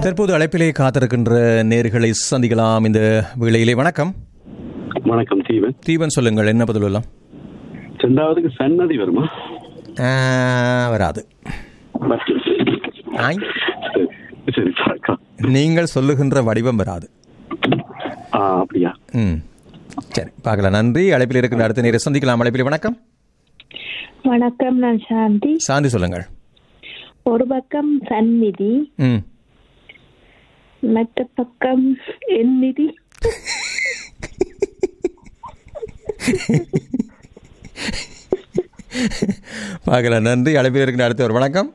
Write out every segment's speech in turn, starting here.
தற்போது அழைப்பிலே காத்திருக்கின்ற நேர்களை சந்திக்கலாம் இந்த வேளையிலே வணக்கம் வணக்கம் தீவன் தீபன் சொல்லுங்கள் என்ன பதில் எல்லாம் ரெண்டாவதுக்கு சன்னதி வருமா ஆ, வராது பத்து. ஆய். சரி, சரி பார்க்கலாம் நீங்கள் சொல்லுகின்ற வடிவம் வராது ஆ அப்படியா ம் சரி பார்க்கலாம் நன்றி அழைப்பில் இருக்கின்ற அடுத்த நேரை சந்திக்கலாம் அழைப்பில் வணக்கம் வணக்கம் நான் சாந்தி சாந்தி சொல்லுங்கள் ஒரு பக்கம் சந்நிதி ம் மற்ற பக்கம் என் நிதி பார்க்கலாம் நன்றி அழைப்பில் இருக்கின்ற அடுத்த ஒரு வணக்கம்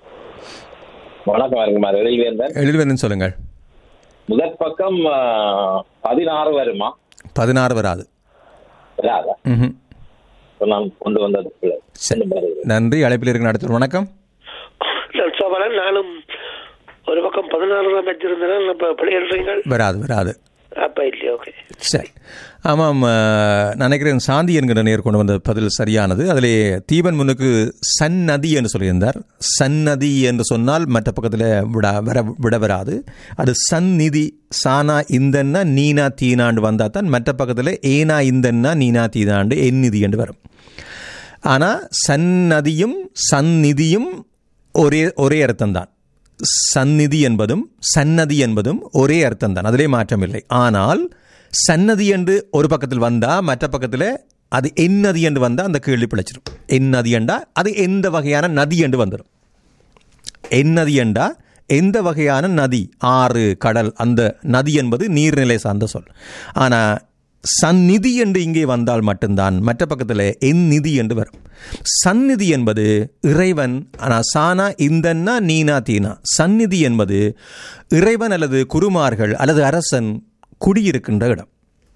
வணக்கம் இருக்குமார் எழில்வேந்தன் எழில்வரன் சொல்லுங்கள் முதற் பக்கம் ஆ, பதினாறு வருமா பதினாறு வராது வராதா ம்ஹும். இப்ப நான் கொண்டு வந்தது பிள்ளை. சரி. கொண்டு வருது. நன்றி அழைப்பில் இருக்கின்ற அடுத்த ஒரு வணக்கம் நான் சோபரன் நானும் ஒரு பக்கம் பதினாறு தான் வச்சிருந்தேன் இப்போ பிள்ளைகள் வராது வராது அப்போ இல்லையா ஓகே சரி ஆமாம் அஹ், நான் நினைக்கிறேன் சாந்தி என்கிற நேர் கொண்டு வந்த பதில் சரியானது அதிலே தீபன் முன்னுக்கு சந்நதி என்று சொல்லியிருந்தார் சந்நதி என்று சொன்னால் மற்ற பக்கத்தில் விட வர விட வராது அது சந்நிதி சானா இந்தன்னா நீனா தீனாண்டு வந்தால் தான் மற்ற பக்கத்தில் ஏனா இந்தன்னா நீனா தீனாண்டு எந்நிதி என்று வரும் ஆனால் சந்நதியும் சந்நிதியும் ஒரே ஒரே அர்த்தம்தான் சந்நிதி என்பதும் சன்னதி என்பதும் ஒரே அர்த்தம்தான் அதிலே மாற்றமில்லை ஆனால் சன்னதி என்று ஒரு பக்கத்தில் வந்தா மற்ற பக்கத்தில் அது எந்நதி என்று வந்தால் அந்த கேள்வி பிழைச்சிரும் எந்நதி என்றா அது எந்த வகையான நதி என்று வந்துடும் எந்நதி என்றா எந்த வகையான நதி ஆறு கடல் அந்த நதி என்பது நீர்நிலை சார்ந்த சொல் ஆனால் சந்நிதி என்று இங்கே வந்தால் மட்டும்தான் மற்ற பக்கத்தில் என் நிதி என்று வரும் சந்நிதி என்பது இறைவன் ஆனால் சானா இந்தன்னா நீனா தீனா சந்நிதி என்பது இறைவன் அல்லது குருமார்கள் அல்லது அரசன் குடியிருக்கின்ற இடம்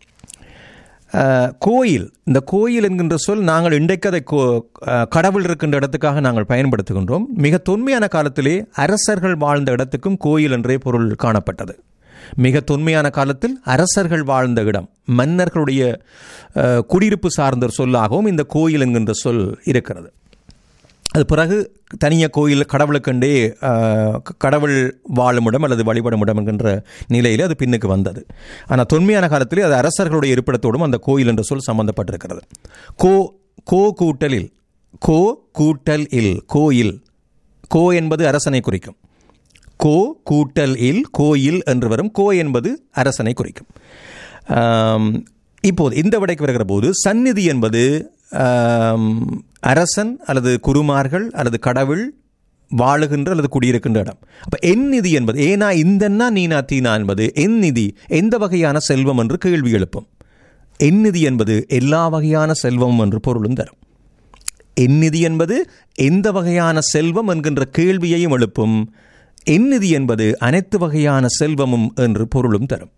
அஹ், கோயில் இந்த கோயில் என்கின்ற சொல் நாங்கள் இன்றைக்கு அதை கோ அஹ், கடவுள் இருக்கின்ற இடத்துக்காக நாங்கள் பயன்படுத்துகின்றோம் மிக தொன்மையான காலத்திலே அரசர்கள் வாழ்ந்த இடத்துக்கும் கோயில் என்றே பொருள் காணப்பட்டது மிக தொன்மையான காலத்தில் அரசர்கள் வாழ்ந்த இடம் மன்னர்களுடைய அஹ், குடியிருப்பு சார்ந்த ஒரு சொல்லாகவும் இந்த கோயில் என்கின்ற சொல் இருக்கிறது அது பிறகு தனியாக கோயில் கடவுளுக்கண்டே ஆஹ், க- கடவுள் வாழும் இடம் அல்லது வழிபடும் இடம் என்கின்ற நிலையில் அது பின்னுக்கு வந்தது ஆனால் தொன்மையான காலத்திலே அது அரசர்களுடைய இருப்பிடத்தோடும் அந்த கோயில் என்ற சொல் சம்பந்தப்பட்டிருக்கிறது கோ கோ கூட்டலில் கோ கூட்டல் இல் கோயில் கோ என்பது அரசனை குறிக்கும் கோ கூட்டல் இல் கோயில் என்று வரும் கோ என்பது அரசனை குறிக்கும் ஆம், இப்போது இந்த விடைக்கு வருகிற போது சந்நிதி என்பது ஆம், அரசன் அல்லது குருமார்கள் அல்லது கடவுள் வாழுகின்ற அல்லது குடியிருக்கின்ற இடம் அப்போ என் நிதி என்பது ஏனா இந்தன்னா நீனா தீனா என்பது என் நிதி எந்த வகையான செல்வம் என்று கேள்வி எழுப்பும் என் நிதி என்பது எல்லா வகையான செல்வம் என்று பொருளும் தரும் எந்நிதி என்பது எந்த வகையான செல்வம் என்கின்ற கேள்வியையும் எழுப்பும் எந்நிதி என்பது அனைத்து வகையான செல்வமும் என்று பொருளும் தரும்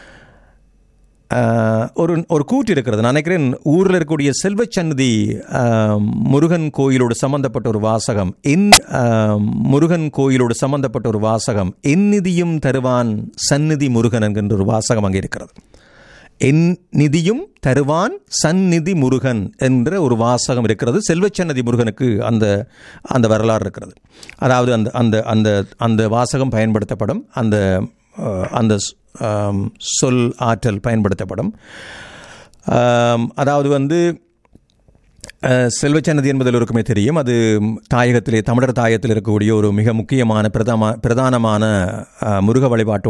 ஆஹ், ஒரு ஒரு கூற்று இருக்கிறது நான் நினைக்கிறேன் ஊரில் இருக்கக்கூடிய செல்வச்சன்னதி ஆஹ், முருகன் கோயிலோடு சம்பந்தப்பட்ட ஒரு வாசகம் என் ஆஹ், முருகன் கோயிலோடு சம்பந்தப்பட்ட ஒரு வாசகம் எந்நிதியும் தருவான் சந்நிதி முருகன் என்கின்ற ஒரு வாசகம் அங்கே இருக்கிறது என் நிதியும் தருவான் சந்நிதி முருகன் என்ற ஒரு வாசகம் இருக்கிறது செல்வச்சன்னதி முருகனுக்கு அந்த அந்த வரலாறு இருக்கிறது அதாவது அந்த அந்த அந்த அந்த வாசகம் பயன்படுத்தப்படும் அந்த அஹ், அந்த ஸ்- ஆம், சொல் ஆற்றல் பயன்படுத்தப்படும் ஆம், அதாவது வந்து அஹ், செல்வச்சன்னதி என்பது எல்லோருக்குமே தெரியும் அது தாயகத்திலே தமிழர் தாயத்தில் இருக்கக்கூடிய ஒரு மிக முக்கியமான பிரதமா பிரதானமான அஹ், முருக வழிபாட்டு